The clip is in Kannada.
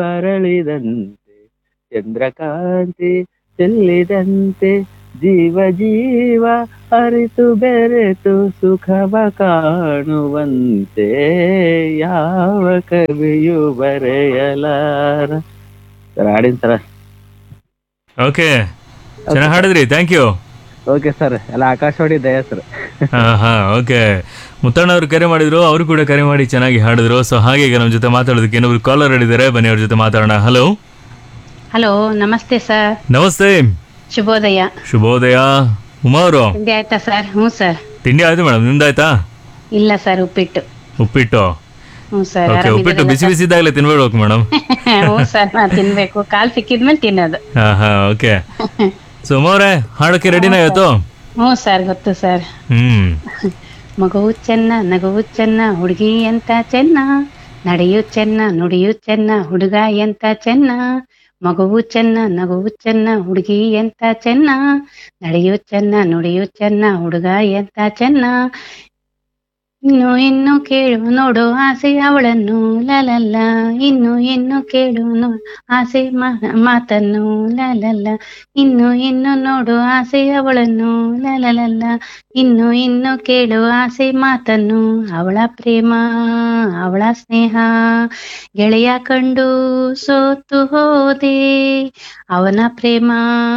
ಅರಳಿದಂತೆ ಚಂದ್ರಕಾಂತಿ ಚೆಲ್ಲಿದಂತೆ ಜೀವ ಜೀವ ಅರಿತು ಬೆರೆತು ಸುಖವ ಕಾಣುವಂತೆ ಯಾವ ಕವಿಯು ಬರೆಯಲಾರ ಸರ್ ಹಾಡಿನ ಸರ್ ಓಕೆ ಚೆನ್ನಾಗಿ ಹಾಡಿದ್ರಿ ಥ್ಯಾಂಕ್ ಯು ಓಕೆ ಸರ್ ಎಲ್ಲ ಆಕಾಶವಾಣಿ ದಯ ಸರ್ ಹಾ ಹಾ ಓಕೆ ಮುತ್ತಣ್ಣ ಅವರು ಕರೆ ಮಾಡಿದ್ರು ಅವರು ಕೂಡ ಕರೆ ಮಾಡಿ ಚೆನ್ನಾಗಿ ಹಾಡಿದ್ರು ಸೊ ಹಾಗೆ ಈಗ ನಮ್ಮ ಜೊತೆ ಮಾತಾಡೋದಕ್ಕೆ ಇನ್ನೊಬ್ರು ಕಾಲರ್ ಹೇಳಿದ್ದಾರೆ ಬನ್ನಿ ಅವ್ರ ಜೊತೆ ಮಾತಾಡೋಣ ಹಲೋ ಹಲೋ ನಮಸ್ತೆ ಸರ್ ನಮಸ್ತೆ ಶುಭೋದಯ ಶುಭೋದಯ ಉಮಾ ಅವರು ತಿಂಡಿ ಆಯ್ತಾ ಸರ್ ಹ್ಞೂ ಸರ್ ತಿಂಡಿ ಆಯ್ತು ಮೇಡಮ್ ನಿಮ್ದಾಯ್ತಾ ಇಲ್ಲ ಸರ್ ಉಪ್ಪಿಟ್ಟು ಉಪ್ಪಿಟ್ಟು ಹ್ಞೂ ಸರ್ ಓಕೆ ಉಪ್ಪಿಟ್ಟು ಬಿಸಿ ಬಿಸಿ ಇದ್ದಾಗಲೇ ತಿನ್ಬೇಡ್ಬೇಕು ಮೇಡಮ್ ಹ್ಞೂ ಸರ್ ನಾ ತಿನ್ಬೇಕು ಕಾಲ್ ಸಿಕ್ಕಿದ್ಮೇಲೆ ತಿನ್ನೋದು ಹಾ ಹಾ ಓಕೆ ಸೊ ಉಮಾ ಅವರೇ ಹಾಡೋಕೆ ರೆಡಿನಾ ಇವತ್ತು ಹ್ಞೂ ಸರ್ ಗೊತ್ತು ಸರ್ ಹ್ಮ್ ಮಗುವು ಚೆನ್ನ ನಗುವು ಚೆನ್ನ ಹುಡುಗಿ ಎಂತ ಚೆನ್ನ ನಡೆಯು ಚೆನ್ನ ನುಡಿಯು ಚೆನ್ನ ಹುಡುಗ ಎಂತ ಚೆನ್ನ ಮಗುವು ಚೆನ್ನ ನಗುವು ಚೆನ್ನ ಹುಡುಗಿ ಎಂತ ಚೆನ್ನ ನಡೆಯು ಚೆನ್ನ ನುಡಿಯು ಚೆನ್ನ ಹುಡುಗ ಎಂತ ಚೆನ್ನ ಇನ್ನು ಇನ್ನು ಕೇಳು ನೋಡು ಆಸೆ ಅವಳನ್ನು ಲಲಲ್ಲ ಇನ್ನು ಇನ್ನು ಕೇಳು ನೋ ಆಸೆ ಮಾ- ಮಾತನ್ನು ಲಲಲ್ಲ ಇನ್ನು ಇನ್ನು ನೋಡು ಆಸೆ ಅವಳನ್ನು ಲಲಲಲ್ಲ ಇನ್ನು ಇನ್ನು ಕೇಳು ಆಸೆ ಮಾತನ್ನು ಅವಳ ಪ್ರೇಮ ಅವಳ ಸ್ನೇಹ ಗೆಳೆಯ ಕಂಡು ಸೋತು ಹೋದೆ ಅವನ ಪ್ರೇಮ